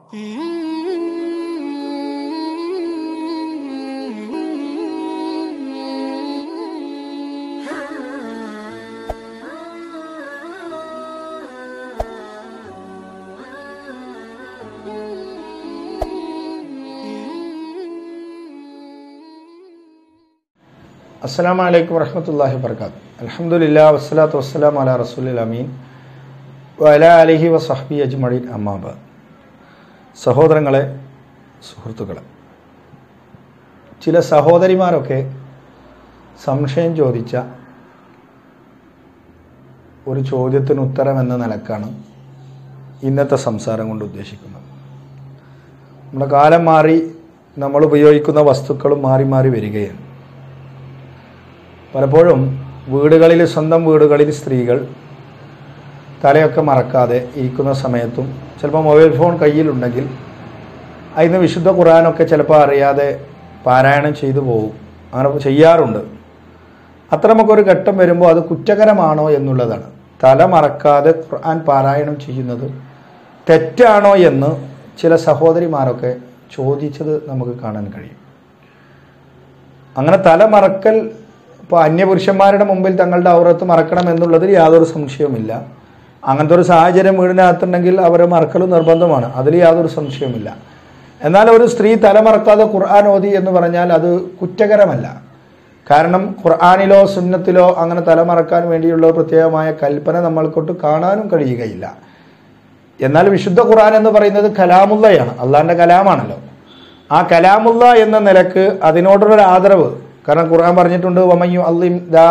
അസ്സാം വലൈക്കും വർഹമത്തല്ലാഹി വർക്കാത്ത് അലഹമുല്ലാ വസ്സലാത്തു വസ്സലാം അല റസൂലിൽ അമീൻ വല അലഹി വസഹബി അജ്മഴീൻ അമ്മാബ് സഹോദരങ്ങളെ സുഹൃത്തുക്കളെ ചില സഹോദരിമാരൊക്കെ സംശയം ചോദിച്ച ഒരു ചോദ്യത്തിന് ഉത്തരം എന്ന നിലക്കാണ് ഇന്നത്തെ സംസാരം കൊണ്ട് ഉദ്ദേശിക്കുന്നത് നമ്മുടെ കാലം മാറി നമ്മൾ ഉപയോഗിക്കുന്ന വസ്തുക്കളും മാറി മാറി വരികയാണ് പലപ്പോഴും വീടുകളിൽ സ്വന്തം വീടുകളിൽ സ്ത്രീകൾ തലയൊക്കെ മറക്കാതെ ഇരിക്കുന്ന സമയത്തും ചിലപ്പോൾ മൊബൈൽ ഫോൺ കയ്യിലുണ്ടെങ്കിൽ അതിന് വിശുദ്ധ ഖുറാനൊക്കെ ചിലപ്പോൾ അറിയാതെ പാരായണം ചെയ്തു പോകും അങ്ങനെ ചെയ്യാറുണ്ട് അത്തരമൊക്കെ ഘട്ടം വരുമ്പോൾ അത് കുറ്റകരമാണോ എന്നുള്ളതാണ് തല മറക്കാതെ ഖുർആൻ പാരായണം ചെയ്യുന്നത് തെറ്റാണോ എന്ന് ചില സഹോദരിമാരൊക്കെ ചോദിച്ചത് നമുക്ക് കാണാൻ കഴിയും അങ്ങനെ തല മറക്കൽ ഇപ്പോൾ അന്യപുരുഷന്മാരുടെ മുമ്പിൽ തങ്ങളുടെ ഔറത്ത് മറക്കണം എന്നുള്ളതിൽ യാതൊരു സംശയവുമില്ല അങ്ങനത്തെ ഒരു സാഹചര്യം വീടിനകത്തുണ്ടെങ്കിൽ അവരെ മറക്കൽ നിർബന്ധമാണ് അതിൽ യാതൊരു സംശയവുമില്ല എന്നാൽ ഒരു സ്ത്രീ തലമറക്കാതെ ഖുർആൻ ഓതി എന്ന് പറഞ്ഞാൽ അത് കുറ്റകരമല്ല കാരണം ഖുർആാനിലോ സുന്നത്തിലോ അങ്ങനെ തലമറക്കാൻ വേണ്ടിയുള്ള പ്രത്യേകമായ കൽപ്പന നമ്മൾക്കൊട്ട് കാണാനും കഴിയുകയില്ല എന്നാൽ വിശുദ്ധ ഖുർആൻ എന്ന് പറയുന്നത് കലാമുള്ളയാണ് അള്ളാഹിൻ്റെ കലാമാണല്ലോ ആ കലാമുള്ള എന്ന നിലക്ക് അതിനോടുള്ള ആദരവ് കാരണം ഖുർആൻ പറഞ്ഞിട്ടുണ്ട് വമയ്യു അള്ളിം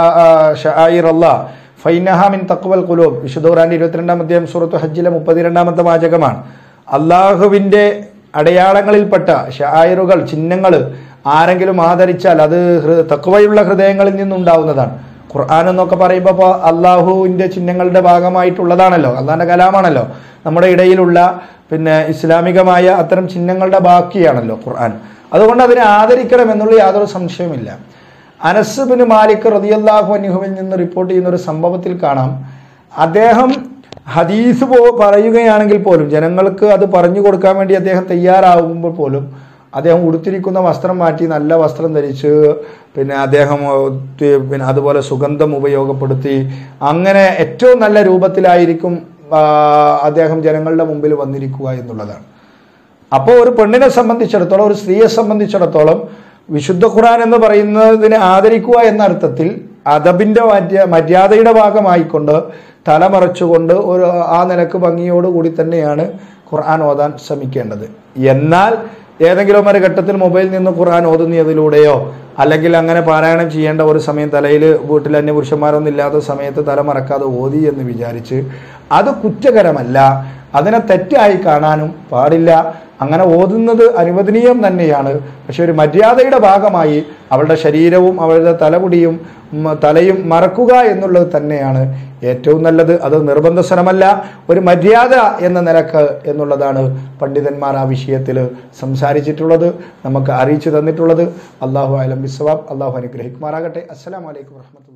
ഷായിർ അല്ലാ ഫൈനഹ മിൻ തക്വൽ കുലൂബ് വിശുദ്ധ ഖുർആന്റെ ഇരുപത്തിരണ്ടാം അധ്യായം സൂറത്ത് ഹജ്ജിലെ മുപ്പത്തിരണ്ടാമത്തെ വാചകമാണ് അള്ളാഹുവിൻ്റെ അടയാളങ്ങളിൽപ്പെട്ട ഷായറുകൾ ചിഹ്നങ്ങൾ ആരെങ്കിലും ആദരിച്ചാൽ അത് തക്വയുള്ള ഹൃദയങ്ങളിൽ നിന്നുണ്ടാവുന്നതാണ് ഖുർആൻ എന്നൊക്കെ പറയുമ്പോൾ ഇപ്പോൾ അള്ളാഹുവിൻ്റെ ചിഹ്നങ്ങളുടെ ഭാഗമായിട്ടുള്ളതാണല്ലോ അള്ളാഹിൻ്റെ കലാമാണല്ലോ നമ്മുടെ ഇടയിലുള്ള പിന്നെ ഇസ്ലാമികമായ അത്തരം ചിഹ്നങ്ങളുടെ ബാക്കിയാണല്ലോ ഖുർആൻ അതുകൊണ്ട് അതിനെ ആദരിക്കണം എന്നുള്ള യാതൊരു സംശയവുമില്ല അനസ് ബിൻ മാലിക് റതിയല്ലാഹു അനിഹുവിൽ നിന്ന് റിപ്പോർട്ട് ചെയ്യുന്ന ഒരു സംഭവത്തിൽ കാണാം അദ്ദേഹം ഹദീസ് പോ പറയുകയാണെങ്കിൽ പോലും ജനങ്ങൾക്ക് അത് പറഞ്ഞു കൊടുക്കാൻ വേണ്ടി അദ്ദേഹം തയ്യാറാകുമ്പോൾ പോലും അദ്ദേഹം ഉടുത്തിരിക്കുന്ന വസ്ത്രം മാറ്റി നല്ല വസ്ത്രം ധരിച്ച് പിന്നെ അദ്ദേഹം പിന്നെ അതുപോലെ സുഗന്ധം ഉപയോഗപ്പെടുത്തി അങ്ങനെ ഏറ്റവും നല്ല രൂപത്തിലായിരിക്കും അദ്ദേഹം ജനങ്ങളുടെ മുമ്പിൽ വന്നിരിക്കുക എന്നുള്ളതാണ് അപ്പോൾ ഒരു പെണ്ണിനെ സംബന്ധിച്ചിടത്തോളം ഒരു സ്ത്രീയെ സംബന്ധിച്ചിടത്തോളം വിശുദ്ധ ഖുർആൻ എന്ന് പറയുന്നതിനെ ആദരിക്കുക എന്ന അർത്ഥത്തിൽ അദബിൻ്റെ മര്യാദയുടെ ഭാഗമായിക്കൊണ്ട് തലമറച്ചുകൊണ്ട് ഒരു ആ നിലക്ക് ഭംഗിയോടുകൂടി തന്നെയാണ് ഖുർആൻ ഓതാൻ ശ്രമിക്കേണ്ടത് എന്നാൽ ഏതെങ്കിലും ഒരു ഘട്ടത്തിൽ മൊബൈൽ നിന്ന് ഖുർആൻ ഓതുന്നതിലൂടെയോ അല്ലെങ്കിൽ അങ്ങനെ പാരായണം ചെയ്യേണ്ട ഒരു സമയം തലയിൽ വീട്ടിൽ അന്യപുരുഷന്മാരൊന്നും ഇല്ലാത്ത സമയത്ത് തല മറക്കാതെ ഓതി എന്ന് വിചാരിച്ച് അത് കുറ്റകരമല്ല അതിനെ തെറ്റായി കാണാനും പാടില്ല അങ്ങനെ ഓതുന്നത് അനുവദനീയം തന്നെയാണ് പക്ഷെ ഒരു മര്യാദയുടെ ഭാഗമായി അവളുടെ ശരീരവും അവളുടെ തലമുടിയും തലയും മറക്കുക എന്നുള്ളത് തന്നെയാണ് ഏറ്റവും നല്ലത് അത് നിർബന്ധസനമല്ല ഒരു മര്യാദ എന്ന നിലക്ക് എന്നുള്ളതാണ് പണ്ഡിതന്മാർ ആ വിഷയത്തിൽ സംസാരിച്ചിട്ടുള്ളത് നമുക്ക് അറിയിച്ചു തന്നിട്ടുള്ളത് അള്ളാഹു അലം ബിസ്വാബ് അള്ളാഹു അനുഗ്രഹിക്കുമാറാകട്ടെ അസ്സലാമലൈക്കും വർഹമത്തുള്ള